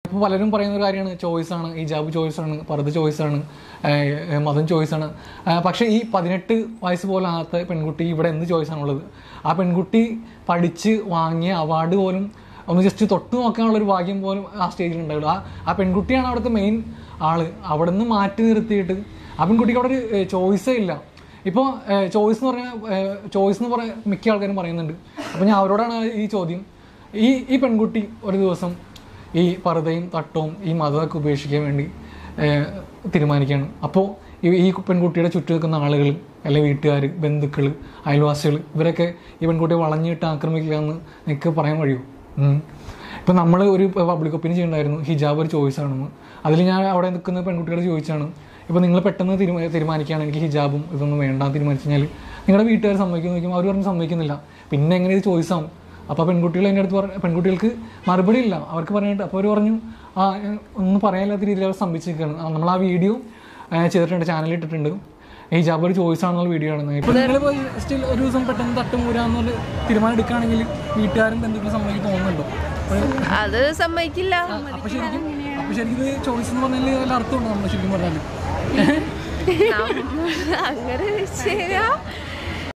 ഇപ്പോൾ പലരും പറയുന്ന ഒരു കാര്യമാണ് ചോയ്സാണ് ഹിജാബ് ചോയ്സാണ് പർദ്ദ ചോയ്സാണ് മതം ചോയ്സാണ് പക്ഷേ ഈ പതിനെട്ട് വയസ്സ് പോലാത്ത പെൺകുട്ടി ഇവിടെ എന്ത് ചോയ്സാണുള്ളത് ആ പെൺകുട്ടി പഠിച്ച് വാങ്ങിയ അവാർഡ് പോലും ഒന്ന് ജസ്റ്റ് തൊട്ട് നോക്കാനുള്ള ഒരു ഭാഗ്യം പോലും ആ സ്റ്റേജിൽ ഉണ്ടാവുള്ളൂ ആ ആ പെൺകുട്ടിയാണ് അവിടുത്തെ മെയിൻ ആള് അവിടെ നിന്ന് മാറ്റി നിർത്തിയിട്ട് ആ പെൺകുട്ടിക്ക് അവിടെ ഒരു ചോയ്സേ ഇല്ല ഇപ്പോൾ ചോയ്സ് എന്ന് പറഞ്ഞാൽ ചോയ്സ് എന്ന് പറയാൻ മിക്ക ആൾക്കാരും പറയുന്നുണ്ട് അപ്പോൾ ഞാൻ അവരോടാണ് ഈ ചോദ്യം ഈ ഈ പെൺകുട്ടി ഒരു ദിവസം ഈ പർദ്ദയും തട്ടവും ഈ മതമൊക്കെ ഉപേക്ഷിക്കാൻ വേണ്ടി ഏഹ്, തീരുമാനിക്കുകയാണ് അപ്പോൾ ഈ ഈ പെൺകുട്ടിയുടെ ചുറ്റും നിൽക്കുന്ന ആളുകൾ അല്ലെങ്കിൽ വീട്ടുകാർ ബന്ധുക്കൾ അയൽവാസികൾ ഇവരൊക്കെ ഈ പെൺകുട്ടിയെ വളഞ്ഞിട്ട് ആക്രമിക്കുക എന്ന് എനിക്ക് പറയാൻ കഴിയുമോ ഉം. ഇപ്പം നമ്മൾ ഒരു പബ്ലിക് ഒപ്പീനിയൻ ചെയ്യുന്നുണ്ടായിരുന്നു ഹിജാബ് ഒരു ചോയ്സ് ആണെന്ന് അതിൽ ഞാൻ അവിടെ നിൽക്കുന്ന പെൺകുട്ടികളോട് ചോദിച്ചാണ് ഇപ്പം നിങ്ങൾ പെട്ടെന്ന് തീരുമാ തീരുമാനിക്കുകയാണ് എനിക്ക് ഹിജാബും ഇതൊന്നും വേണ്ട തീരുമാനിച്ചു കഴിഞ്ഞാൽ നിങ്ങളുടെ വീട്ടുകാർ സമ്മതിക്കുന്നു നോക്കുമ്പോൾ അവർ പറഞ്ഞ് സമ്മതിക്കുന്നില്ല പിന്നെ എങ്ങനെ ഇത് ചോയ്സ് ആവും അപ്പോൾ പെൺകുട്ടികൾ എൻ്റെ അടുത്ത് പറഞ്ഞ പെൺകുട്ടികൾക്ക് മറുപടി ഇല്ല അവർക്ക് പറഞ്ഞിട്ട് അപ്പോൾ അവർ പറഞ്ഞു ആ ഏഹ്, ഒന്നും പറയാനില്ലാത്ത രീതിയിൽ അവർ സംഭവിച്ചിരിക്കുകയാണ് ആ, നമ്മൾ ആ വീഡിയോ ചെയ്തിട്ടുണ്ട് ചാനലിൽ ഇട്ടിട്ടുണ്ട് ഹിജാബ് ഒരു ചോയ്സ് ആണെന്നുള്ള വീഡിയോ ആണ് ഇപ്പോൾ നിങ്ങൾ സ്റ്റിൽ ഒരു ദിവസം പെട്ടെന്ന് തട്ടുമൂരാന്നുള്ള തീരുമാനം എടുക്കുകയാണെങ്കിൽ വീട്ടുകാരും ബന്ധുക്കളും സമ്മതിക്ക് തോന്നുന്നുണ്ടോ അത് സമ്മതിക്കില്ല അപ്പൊ ശരിക്കും അപ്പൊ ശരിക്കും ഇത് ചോയ്സ് എന്ന് പറഞ്ഞാൽ വല്ല അർത്ഥമുണ്ടോ നമ്മൾ ശരിക്കും പറഞ്ഞാൽ നമ്മ- അങ്ങനെ ശരിയാ